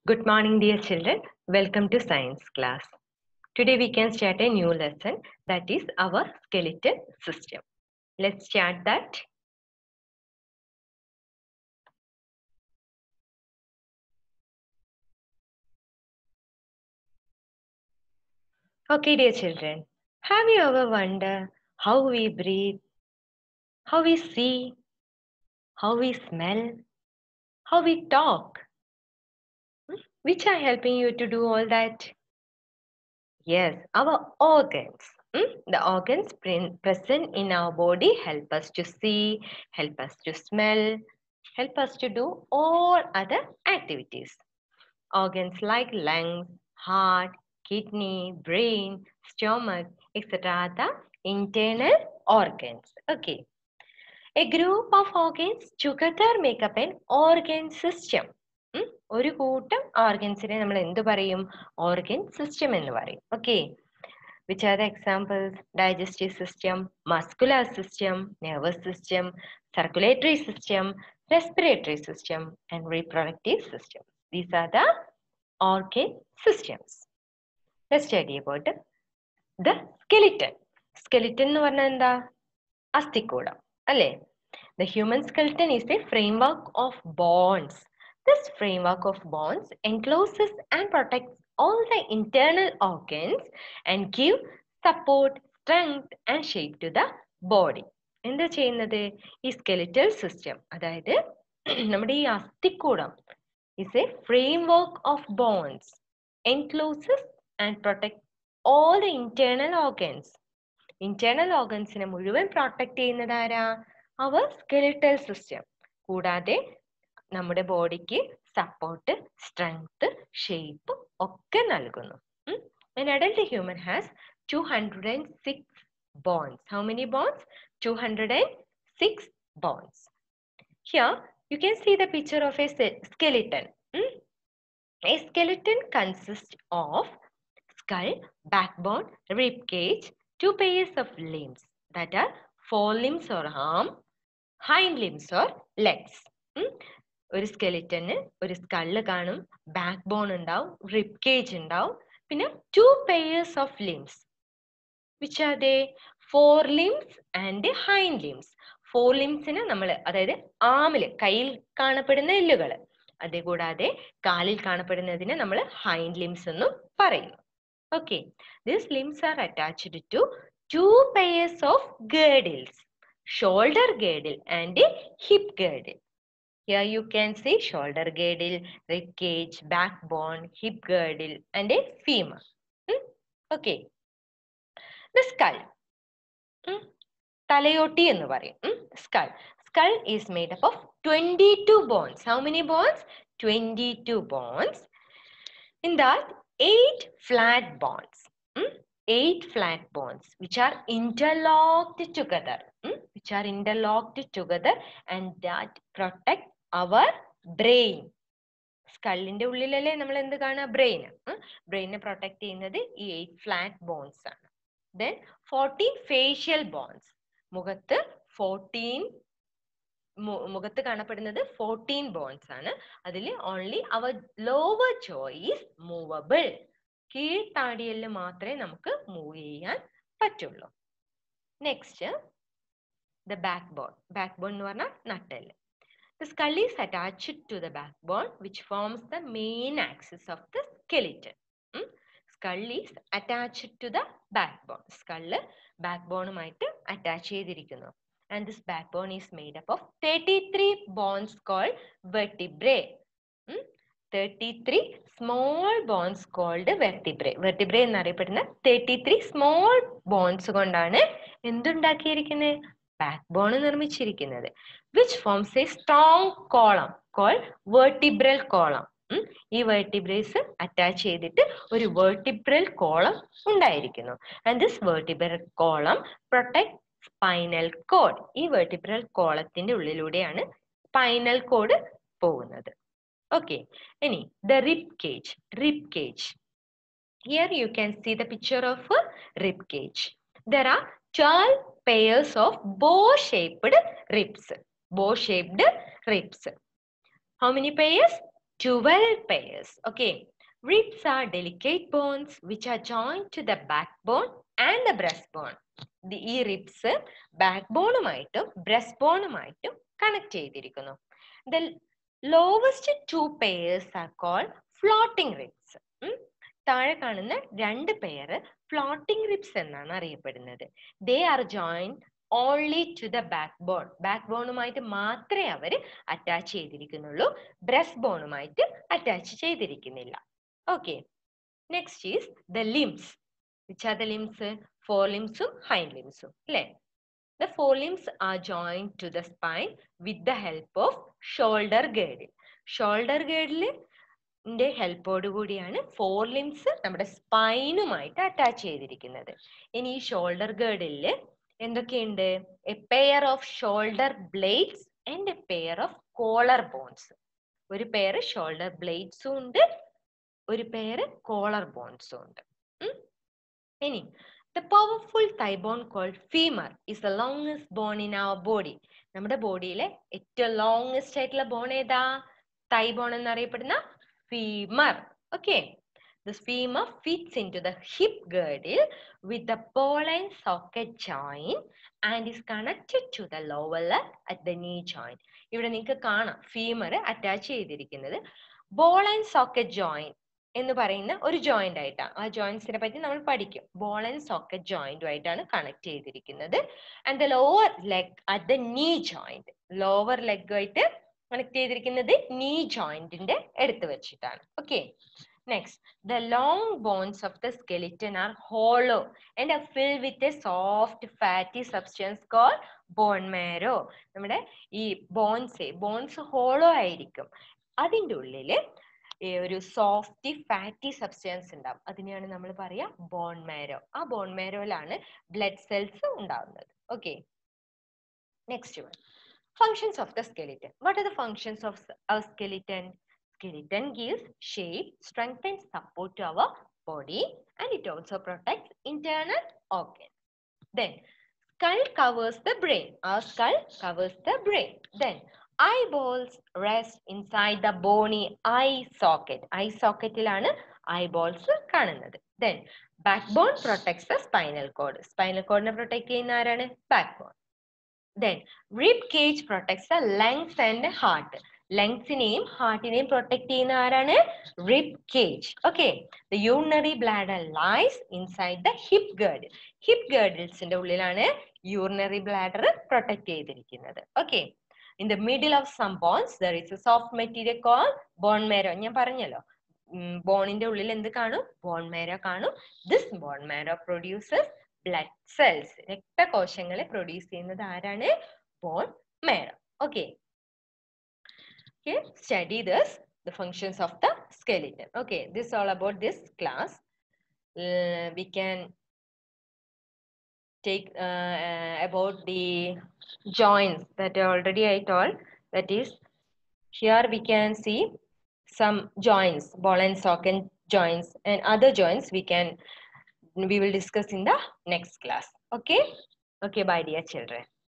Good morning, dear children. Welcome to science class. Today we can start a new lesson that is our skeletal system. Let's start that. Okay, dear children. Have you ever wondered how we breathe, how we see, how we smell, how we talk? Hmm? Which are helping you to do all that? Yes, our organs. Hmm? The organs pre- present in our body help us to see, help us to smell, help us to do all other activities. Organs like lungs, heart, kidney, brain, stomach, etc. are the internal organs. Okay. A group of organs together make up an organ system. ഉം? ഒരു കൂട്ടം ഓർഗൻസിനെ നമ്മൾ എന്ത് പറയും organ system എന്ന് പറയും okay which are the examples digestive system muscular system nervous system circulatory system respiratory system and reproductive system these are the organ systems study about the skeleton skeleton എന്ന് പറഞ്ഞാൽ എന്താ അസ്ഥിക്കൂടം അല്ലേ the human skeleton is a framework of bones This framework of bonds encloses and protects all the internal organs and give support, strength and shape to the body. എന്താ ചെയ്യുന്നത് ഈ skeletal system അതായത് നമ്മുടെ ഈ അസ്ഥിക്കൂടം is a framework of bones encloses and protect all the internal organs internal ഓർഗൻസിനെ മുഴുവൻ protect ചെയ്യുന്നത് ആരാ അവർ സ്കെലിറ്റൽ സിസ്റ്റം കൂടാതെ നമ്മുടെ ബോഡിക്ക് സപ്പോർട്ട് സ്ട്രെങ്ത് ഷേപ്പ് ഒക്കെ നൽകുന്നു An adult human has 206 bonds. How many bonds? 206 bonds. Here you can see the picture of a se- skeleton. Hmm? A skeleton consists of skull, backbone, rib cage, two pairs of limbs that are forelimbs or arm, hind limbs or legs. Hmm? ഒരു സ്കെലിറ്റന് ഒരു skull കാണും backbone ഉണ്ടാവും rib cage ഉണ്ടാവും പിന്നെ two pairs of limbs which are the fore limbs and hind limbs fore ലിംസിന് നമ്മൾ അതായത് ആമില് കയ്യിൽ കാണപ്പെടുന്ന എല്ലുകൾ അതേ കൂടാതെ കാലിൽ കാണപ്പെടുന്നതിനെ നമ്മൾ ഹൈൻഡ് ലിംസ് എന്നും പറയുന്നു okay this limbs are attached to two pairs of girdles shoulder girdle and hip girdle Here you can see shoulder girdle, rib cage, backbone, hip girdle, and a femur. Hmm? Okay. The skull. Hmm? തലയോട്ടി എന്ന് പറയും skull skull is made up of twenty two bones how many bones twenty two bones in that eight flat bones eight flat bonds which are interlocked together mm, which are interlocked together and that protect our brain സ്കള്ളിന്റെ ഉള്ളിലല്ലേ നമ്മൾ എന്ത് കാണുക brain ബ്രെയിനെ protect ചെയ്യുന്നത് ഈ eight flat bones ആണ് then fourteen facial bones മുഖത്ത് ഫോർട്ടീൻ മുഖത്ത് കാണപ്പെടുന്നത് ഫോർട്ടീൻ ബോൺസ് ആണ് അതിൽ only our lower jaws movable കീഴ്ത്താടിയല് മാത്രമേ നമുക്ക് മൂവ് ചെയ്യാൻ പറ്റുള്ളൂ next the backbone backbone എന്ന് പറഞ്ഞാൽ നട്ടല് The skull is attached to the backbone, which forms the main axis of the skeleton. ഉം. Skull is attached to the backbone. Skull ബാക്ക്ബോണുമായിട്ട് അറ്റാച്ച് ചെയ്തിരിക്കുന്നു and this backbone is made up of thirty three bones called vertebrae thirty three small bones called vertebrae vertebrae എന്നറിയപ്പെടുന്ന thirty three small bones കൊണ്ടാണ് എന്തുണ്ടാക്കിയിരിക്കുന്നത് backbone നിർമ്മിച്ചിരിക്കുന്നത് which forms a strong column call vertebral column ഈ vertebraes attach ചെയ്തിട്ട് ഒരു vertebral column ഉണ്ടായിരിക്കുന്നു and this vertebral column protect spinal cord ഈ vertebral കോളത്തിന്റെ ഉള്ളിലൂടെയാണ് സ്പൈനൽ കോഡ് പോകുന്നത് ഓക്കെ ഇനി the rib cage rib cage here you can see the picture of rib cage there are 12 pairs of bow shaped ribs bow shaped ribs how many pairs 12 pairs. Okay. Ribs are delicate bones which are joined to the backbone and the breastbone. The ഈ ribs ബാക്ക് ബോണുമായിട്ടും ബ്രസ്റ്റ് ബോണുമായിട്ടും connect ചെയ്തിരിക്കുന്നു the lowest two pairs are called floating ribs താഴെ കാണുന്ന രണ്ട് pair floating ribs എന്നാണ് അറിയപ്പെടുന്നത് they are join only to the backbone ബാക്ക് ബോണുമായിട്ട് മാത്രമേ അവർ അറ്റാച്ച് ചെയ്തിരിക്കുന്നുള്ളൂ ബ്രസ്റ്റ് ബോണുമായിട്ട് അറ്റാച്ച് ചെയ്തിരിക്കുന്നില്ല okay next is the limbs which are the limbs fore ലിംസും ഹൈൻഡ് ലിംസും അല്ലേ the fore limbs are join to the spine with the help of shoulder girdle shoulder girdle ന്റെ ഹെൽപ്പോട് കൂടിയാണ് ഫോർ ലിംസ് നമ്മുടെ സ്പൈനുമായിട്ട് അറ്റാച്ച് ചെയ്തിരിക്കുന്നത് ഇനി ഈ ഷോൾഡർ ഗേർഡിൽ എന്തൊക്കെയുണ്ട് a pair of shoulder blades and a pair of collar bones ഒരു pair shoulder ബ്ലേഡ്സും ഉണ്ട് ഒരു പെയർ കോളർ ബോൺസും ഉണ്ട് ഉം. ഇനി the powerful thigh bone called femur is the longest bone in our body നമ്മുടെ ബോഡിയിലെ ഏറ്റവും ലോങ്സ്റ്റ് ആയിട്ടുള്ള ബോൺ ഏതാ തൈ ബോൺ എന്നറിയപ്പെടുന്ന femur okay The femur fits into the hip girdle with the ball and socket joint and is connected to the lower leg at the knee joint. ഇവിടെ നിങ്ങൾക്ക് കാണാം femur attach ചെയ്തിരിക്കുന്നത് ball and socket joint എന്ന് പറയുന്ന ഒരു joint ആയിട്ടാണ് ആ ജോയിന്റ്സിനെ പറ്റി നമ്മൾ പഠിക്കും ബോൾ ആൻഡ് സോക്കറ്റ് ജോയിന്റുമായിട്ടാണ് കണക്ട് ചെയ്തിരിക്കുന്നത് and the lower leg at the knee joint lower ലെഗുമായിട്ട് കണക്ട് ചെയ്തിരിക്കുന്നത് നീ ജോയിന്റിന്റെ എടുത്ത് വെച്ചിട്ടാണ് okay next the long bones of the skeleton are hollow and are filled with a soft fatty substance called bone marrow നമ്മുടെ ഈ bones bones hollow ആയിരിക്കും അതിൻ്റെ ഉള്ളിൽ ഒരു സോഫ്റ്റ് ഫാറ്റി സബ്സ്റ്റൻസ് ഉണ്ടാവും അതിനെയാണ് നമ്മൾ പറയാ ബോൺ മാരോ ആ ബോൺ മാരോയിലാണ് ബ്ലഡ് സെൽസ് ഉണ്ടാവുന്നത് okay next one functions of the skeleton what are the functions of our skeleton skeleton gives shape, strength and support to our body and it also protects internal organs. Then skull covers the brain. Our skull covers the brain. Then eyeballs rest inside the bony eye socket. Eye socketലാണ് eyeballs കാണുന്നത്. Then backbone protects the spinal cord. Spinal cordനെ protect ചെയ്യുന്ന ആരാണ്? backbone. Then rib cage protects the lungs and heart. ലങ്സിനെയും ഹാർട്ടിനെയും protect ചെയ്യുന്ന ആരാണ് rib cage okay the urinary bladder lies inside the hip gird hip ഗേർഡിൽസിന്റെ ഉള്ളിലാണ് യൂറിനറി ബ്ലാഡർ പ്രൊട്ടക്ട് ചെയ്തിരിക്കുന്നത് okay in the middle of some bones there is a soft material call bone marrow ഞാൻ പറഞ്ഞല്ലോ ബോണിന്റെ ഉള്ളിൽ എന്ത് കാണും ബോൺ മേരോ കാണും this bone marrow produces blood cells രക്തകോശങ്ങളെ പ്രൊഡ്യൂസ് ചെയ്യുന്നത് ആരാണ് bone marrow okay okay study this the functions of the skeleton okay this is all about this class Uh, we can take uh, uh, about the joints that already i told that is here we can see some joints ball and socket joints and other joints we can we will discuss in the next class okay okay bye dear children